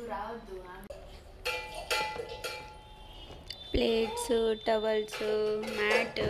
Plates towels mat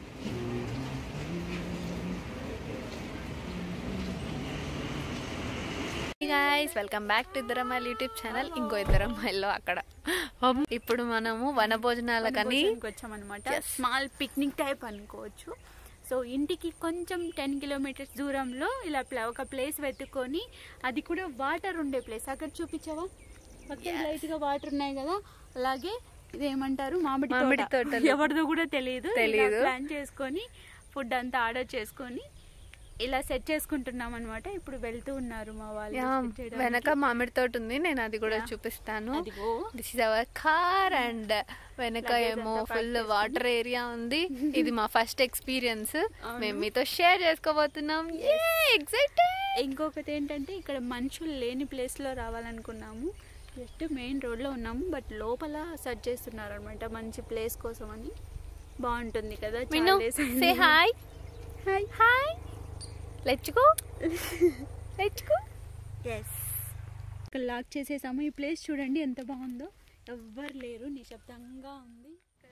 guys welcome back to ఇద్దరు అమ్మాయిలు YouTube channel ఇంకో ఇద్దరు అమ్మాయిల్లో అక్కడ ఇప్పుడు మనము వన భోజనాలకని వచ్చామన్నమాట స్మాల్ పిక్నిక్ టైప్ అనుకోవచ్చు సో ఇంటికి కొంచెం టెన్ కిలోమీటర్స్ దూరంలో ఇలా ప్ల- ఒక ప్లేస్ వెతుక్కొని అది కూడా వాటర్ ఉండే ప్లేస్ అక్కడ చూపించావా పక్కన లైట్ గా వాటర్ ఉన్నాయి కదా అలాగే ఇదేమంటారు మామిడి మామిడి తోట. తోటలు. ఎవరిదో కూడా తెలియదు తెలీదు. ప్లాన్ చేసుకొని ఫుడ్ అంతా ఆర్డర్ చేసుకొని ఇలా సెట్ చేసుకుంటున్నాం అనమాట ఇప్పుడు వెళ్తూ ఉన్నారు మా వాళ్ళు యా, set చేయడానికి. వెనక మామిడి తోట ఉంది నేను అది కూడా చూపిస్తాను అదిగో. This is our car and వెనక Luggage ఏమో అంతా pack ఫుల్ చేసుకుని. వాటర్ ఏరియా ఉంది ఇది మా ఫస్ట్ ఎక్స్పీరియన్స్ మేము మీతో షేర్ చేసుకోబోతున్నాం ఎక్సైటెడ్ ఇంకొకటి ఏంటంటే ఇక్కడ మనుషులు లేని ప్లేస్లో రావాలనుకున్నాము జస్ట్ మెయిన్ రోడ్లో ఉన్నాము బట్ లోపల సర్చ్ చేస్తున్నారు అనమాట మంచి ప్లేస్ కోసం అని బాగుంటుంది కదా Minnu say hi hi hi let's go let's go yes ఇక్కడ లాక్ చేసేసాము ఈ ప్లేస్ చూడండి ఎంత బాగుందో ఎవ్వరు లేరు నిశ్శబ్దంగా ఉంది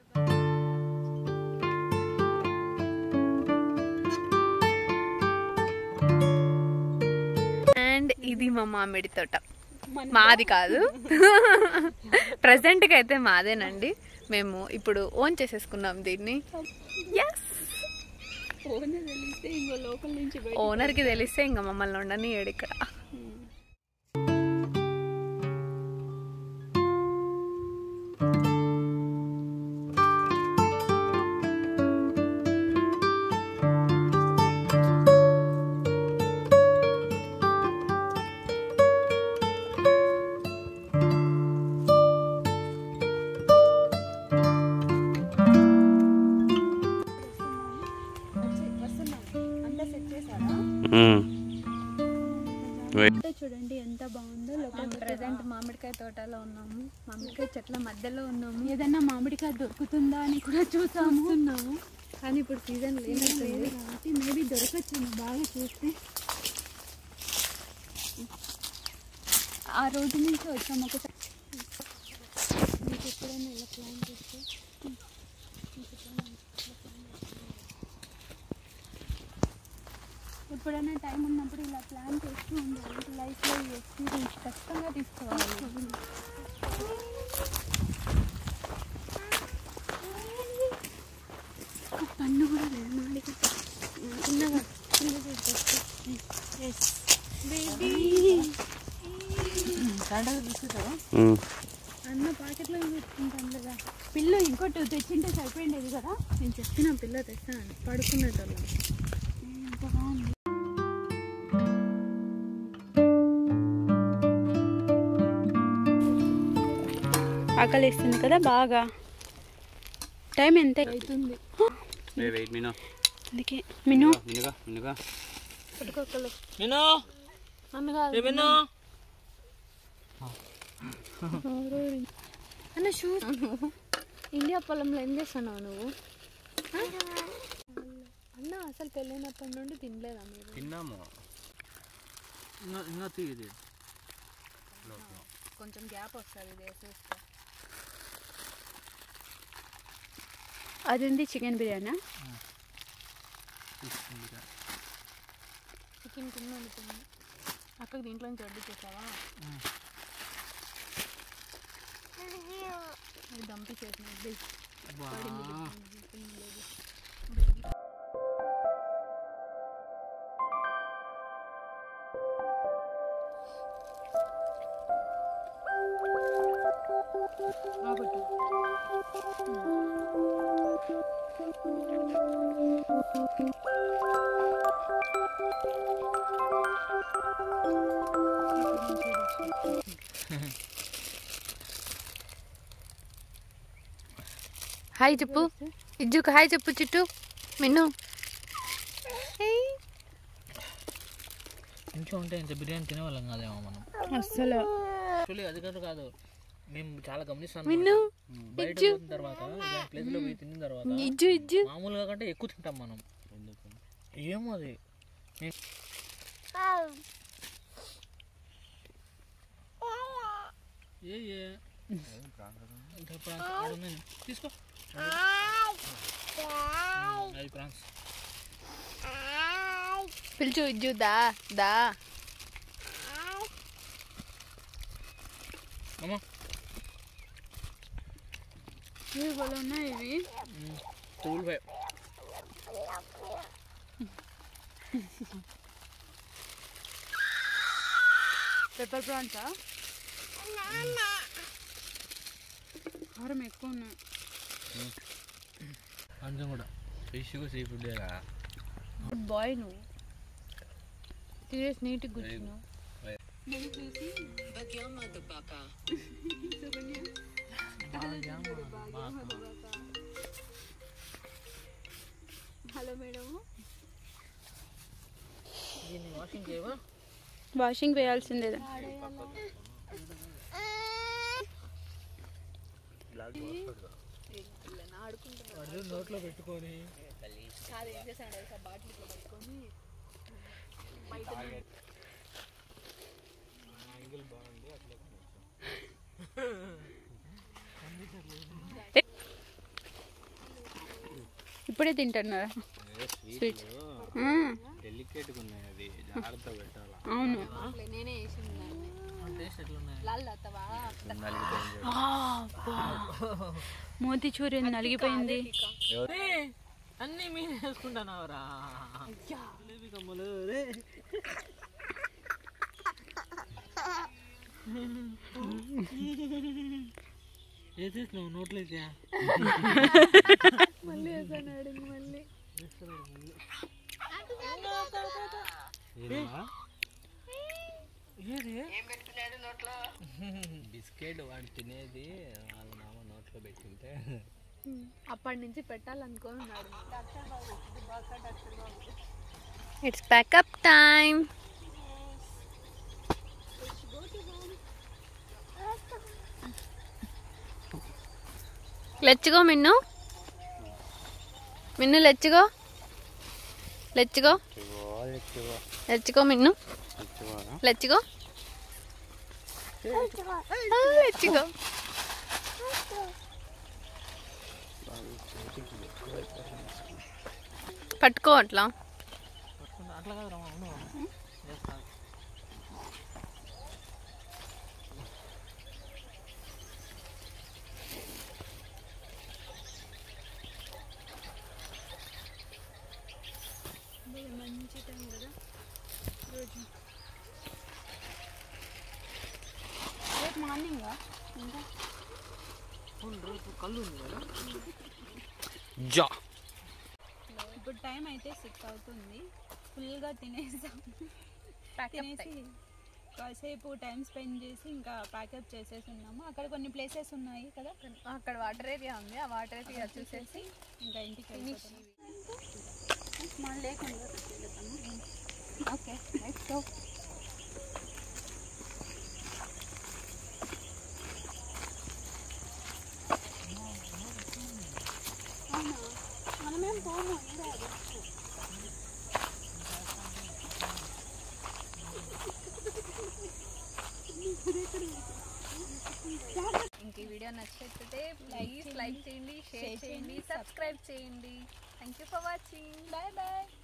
అండ్ ఇది మా మామిడి తోట మన- మాది కాదు ప్రజెంట్కి అయితే మాదేనండి మేము ఇప్పుడు ఓన్ చేసేసుకున్నాం దీన్ని ఎస్ ఓనర్ తెలిస్తే ఇంకో లోపల నుంచి బయట ఓనర్కి తెలిస్తే ఇంకా మమ్మల్ని ఉండని ఇక్కడ అంతా సెట్ చేశారా అంటే చూడండి ఎంత బాగుందో లోపల ప్రజెంట్ మామిడికాయ తోటలో ఉన్నాము మామిడికాయ చెట్ల మధ్యలో ఉన్నాము ఏదన్నా మామిడికాయ దొరుకుతుందా అని కూడా చూసాము ఉన్నాము కానీ ఇప్పుడు సీజన్ లేదు లేదు కాబట్టి మేబీ దొరకచ్చు బాగా చూస్తే ఆ రోడ్డు నుంచి వచ్చాం ఒకసారి మీకు ఎప్పుడైనా ఇలా ప్లాన్ చేస్తే ఎప్పుడైనా టైం ఉన్నప్పుడు ఇలా ప్లాన్ చేస్తూ ఉండాలి లైఫ్లో ఈ ఎక్స్పీరియన్స్ ఖచ్చితంగా తీసుకోవాలి ఒక పన్ను కూడా లేదు మాడికి చిన్నగా చిన్నగా అన్న పాకెట్లో పెట్టుకుంటాను కదా పిల్ల ఇంకోటి తెచ్చింటే సరిపోయిండేది కదా నేను చెప్పిన పిల్ల తెస్తాను పడుకునేటోళ్ళం ఎంత బాగుంది ఆకలి వేస్తుంది కదా బాగా టైం ఎంత అవుతుంది వెయిట్ మీను అందుకే మిను మినుగా మినుగా పడుకోకలు మిను అన్నగా ఏ మిను అన్న షూస్ ఇండియా పొలంలో ఏం చేస్తున్నావు నువ్వు ఆ? అన్న అసలు పెళ్ళైనప్పటి నుండి తినలేదా మీరు తిన్నాము ఇంకా ఇంకా తీయది కొంచెం గ్యాప్ వస్తుంది ఇది వేసేస్తే అదేంటి చికెన్ బిర్యానా చికెన్ కింద ఉంటుంది అక్కడికి దీంట్లో నుంచి వడ్డీ చేసావా అది దంపి చేసిన హాయ్ చెప్పు ఇజ్జుకు హాయ్ చెప్పు చిట్టు మిన్ను ఇంట్లో ఉంటే ఇంత బిర్యానీ తినేవాళ్ళం కాదేమో మనం అస్సలు యాక్చువల్లీ అది కాదు కాదు మేము చాలా గమనిస్తాం మిన్ను బయట ఇజ్జు. పోయిన తర్వాత ఇలాంటి ప్లేస్ లో పోయి తిన్న తర్వాత ఇజ్జు ఇజ్జు మామూలుగా కంటే ఎక్కువ తింటాం మనం ఏమో అది ఏ ఏ ఇంకా ప్రాన్స్ ఆడ ఉన్నాయి. తీసుకో అది ప్రాన్స్ పిలుచు ఇజ్జు దా దా అమ్మా ఇవి భలే ఉన్నాయి ఇవి టూల్ ఫైవ్ పెప్పర్ ప్రాన్సా కారం ఎక్కువ ఉన్నాయి కొంచెం కూడా fish seafood good boy నువ్వు తినేసి నీట్గా కూర్చున్నావు హలో మేడం దీన్ని వాషింగ్ చేయవా వాషింగ్ వేయాల్సిందే వాడు నోట్లో పెట్టుకొని ఇప్పుడే తింటున్నారా స్వీట్ డెలికేట్గా ఉన్నాయి అది జాగ్రత్త పెట్టాలా అవును నేనే వేసింది దాన్ని టేస్ట్ ఎట్లున్నాయి లాల్ తాతవా మోతిచూరి నలిగిపోయింది అన్నీ మీరు వేసుకుంటున్నావురా జిలేబీ కమ్మలు రే వేసేసినావు నోట్లయితే మళ్ళీ వేసాను అడిగి మళ్ళీ బిస్కెట్ వాడు తినేది వాళ్ళ మామ నోట్లో పెట్టింటే అప్పటి నుంచి పెట్టాలనుకున్నాడు ఇట్స్ ప్యాకప్ టైం లెచ్చుగో మిన్ను మిన్ను లెచ్చుగో లెచ్చుగో లెచ్చుగో మిన్ను లెచ్చుగో లెచ్చుగో పట్టుకో అట్లా అట్లా కాదు రమ్మ ఉండు చేస్తా మంచి టైం కదా రోజు రేపు మార్నింగ్ ఇంకా రేపు కళ్ళు ఉంది కదా జా ఇప్పుడు టైం అయితే సిక్స్ అవుతుంది ఫుల్గా తినేసాం తినేసి కాసేపు టైం స్పెండ్ చేసి ఇంకా ప్యాకప్ చేసేసి ఉన్నాము అక్కడ కొన్ని ప్లేసెస్ ఉన్నాయి కదా అక్కడ వాటర్ ఏరియా ఉంది ఆ వాటర్ ఏరియా చూసేసి ఇంకా ఇంటికి వెళ్ళిపోతాము మన లేకుండా ఓకే లెట్స్ గో మనమేం పోము ఇంక ఈ వీడియో నచ్చినట్లయితే ప్లీజ్ లైక్ చేయండి షేర్ చేయండి సబ్స్క్రైబ్ చేయండి thank you for watching bye bye